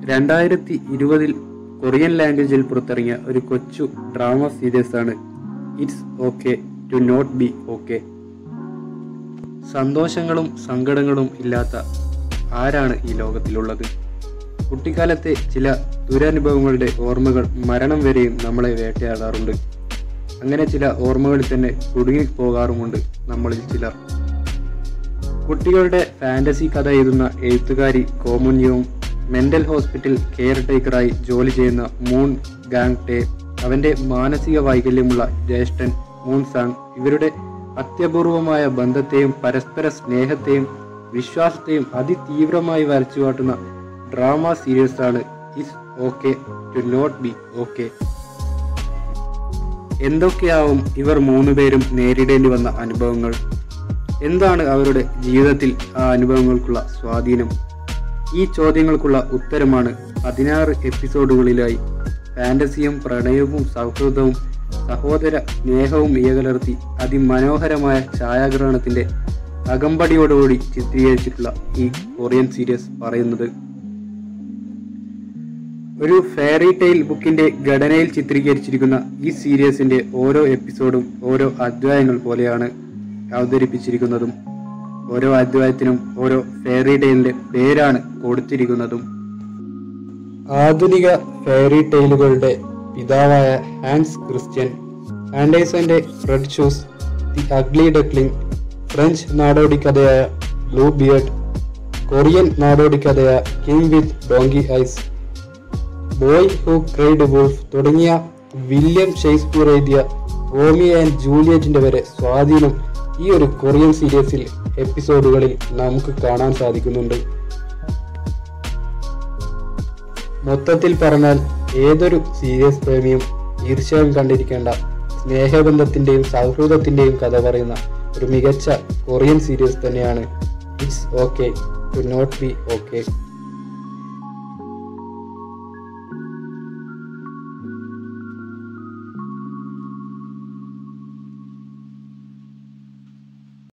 രണ്ടായിരത്തി ഇരുപതിൽ കൊറിയൻ ലാംഗ്വേജിൽ പുറത്തിറങ്ങിയ ഒരു കൊച്ചു ഡ്രാമ സീരീസ് ആണ് it's okay to not be okay സന്തോഷങ്ങളും സങ്കടങ്ങളും ഇല്ലാത്ത ആരാണ് ഈ ലോകത്തിലുള്ളത് കുട്ടിക്കാലത്തെ ചില ദുരനുഭവങ്ങളുടെ ഓർമ്മകൾ മരണം വരെയും നമ്മളെ വേട്ടയാടാറുണ്ട് അങ്ങനെ ചില ഓർമ്മകളിൽ തന്നെ കുടുങ്ങിപ്പോകാറുമുണ്ട് നമ്മളിൽ ചിലർ കുട്ടികളുടെ ഫാന്റസി കഥ എഴുതുന്ന എഴുത്തുകാരി കോമുന്യവും മെന്റൽ ഹോസ്പിറ്റൽ കെയർ ടേക്കറായി ജോലി ചെയ്യുന്ന മൂൺ ഗാങ് ടേ അവന്റെ മാനസിക വൈകല്യമുള്ള ജ്യേഷ്ഠൻ മൂൺ സാങ് ഇവരുടെ അത്യപൂർവമായ ബന്ധത്തെയും പരസ്പര സ്നേഹത്തെയും വിശ്വാസത്തെയും അതിതീവ്രമായി വരച്ചു കാട്ടുന്ന ഡ്രാമ സീരീസ് ആണ് is okay to not be okay എന്തൊക്കെയാവും ഇവർ മൂന്നുപേരും നേരിടേണ്ടി വന്ന അനുഭവങ്ങൾ എന്താണ് അവരുടെ ജീവിതത്തിൽ ആ അനുഭവങ്ങൾക്കുള്ള സ്വാധീനം ഈ ചോദ്യങ്ങൾക്കുള്ള ഉത്തരമാണ് പതിനാറ് എപ്പിസോഡുകളിലായി ഫാന്റസിയും പ്രണയവും സൗഹൃദവും സഹോദര സ്നേഹവും ഇയകലർത്തി അതിമനോഹരമായ ഛായാഗ്രഹണത്തിന്റെ അകമ്പടിയോടുകൂടി ചിത്രീകരിച്ചിട്ടുള്ള ഈ കൊറിയൻ സീരീസ് പറയുന്നത് ഒരു ഫെയറി ടെയിൽ ബുക്കിന്റെ ഘടനയിൽ ചിത്രീകരിച്ചിരിക്കുന്ന ഈ സീരീസിന്റെ ഓരോ എപ്പിസോഡും ഓരോ അധ്യായങ്ങൾ പോലെയാണ് അവതരിപ്പിച്ചിരിക്കുന്നതും ഓരോ അധ്യായത്തിനും ഓരോ ഫെയറി ടെയിലിന്റെ പേരാണ് കൊടുത്തിരിക്കുന്നതും ആധുനിക ഫെയറി ടെയിലുകളുടെ പിതാവായ ഹാൻസ് ക്രിസ്ത്യൻ ആൻഡേഴ്സന്റെ red shoes the ugly duckling French നാടോടി കഥയായ ബ്ലൂ ബിയർഡ് കൊറിയൻ നാടോടി കഥയായ king with donkey ears boy who cried wolf തുടങ്ങിയ വില്യം ഷേക്സ്പിയർ എഴുതിയ റോമിയോ ആൻഡ് ജൂലിയറ്റിന്റെ വരെ സ്വാധീനം ഈ ഒരു കൊറിയൻ സീരീസിൽ എപ്പിസോഡുകളിൽ നമുക്ക് കാണാൻ സാധിക്കുന്നുണ്ട് മൊത്തത്തിൽ പറഞ്ഞാൽ ഏതൊരു സീരിയസ് പ്രേമിയും തീർച്ചയായും കണ്ടിരിക്കേണ്ട സ്നേഹബന്ധത്തിന്റെയും സൗഹൃദത്തിന്റെയും കഥ പറയുന്ന ഒരു മികച്ച കൊറിയൻ സീരീസ് തന്നെയാണ് it's okay to not be okay